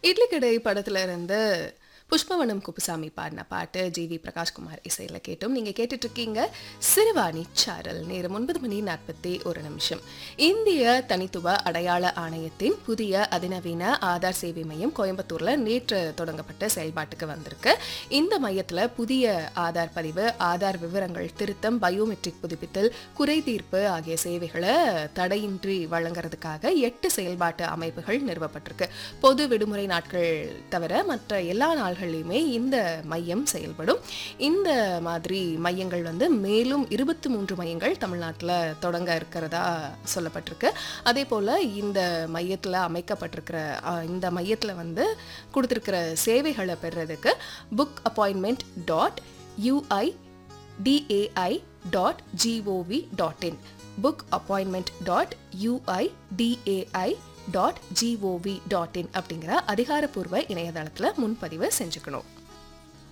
இட்லி கடை படத்துல இருந்து புஷ்பவனம் குப்புசாமி பாடின பாட்டு ஜி வி பிரகாஷ்குமார் இசையில் கேட்டோம் நீங்கள் கேட்டுட்டு இருக்கீங்க சிறுவாணி சாரல் நேரம் ஒன்பது மணி நாற்பத்தி ஒரு நிமிஷம் இந்திய தனித்துவ அடையாள ஆணையத்தின் புதிய அதிநவீன ஆதார் சேவை மையம் கோயம்புத்தூர்ல நேற்று தொடங்கப்பட்ட செயல்பாட்டுக்கு வந்திருக்கு இந்த மையத்தில் புதிய ஆதார் பதிவு ஆதார் விவரங்கள் திருத்தம் பயோமெட்ரிக் புதுப்பித்தல் குறை தீர்ப்பு ஆகிய சேவைகளை தடையின்றி வழங்குறதுக்காக எட்டு செயல்பாட்டு அமைப்புகள் நிறுவப்பட்டிருக்கு பொது விடுமுறை நாட்கள் தவிர மற்ற எல்லா நாள்களிலுமே இந்த மையம் செயல்படும் இந்த மாதிரி மையங்கள் வந்து மேலும் இருபத்தி மூன்று மையங்கள் தமிழ்நாட்டில் தொடங்க இருக்கிறதா சொல்லப்பட்டிருக்கு அதே போல் இந்த மையத்தில் அமைக்கப்பட்டிருக்கிற அஹ், இந்த மையத்தில் வந்து கொடுத்துருக்கிற சேவைகளை பெறுறதுக்கு book appointment dot UI DAI dot GOV dot in book appointment dot UI DAI dot GOV dot in அப்படிங்கிற அதிகாரப்பூர்வ இணையதளத்தில் முன்பதிவு செஞ்சுக்கணும்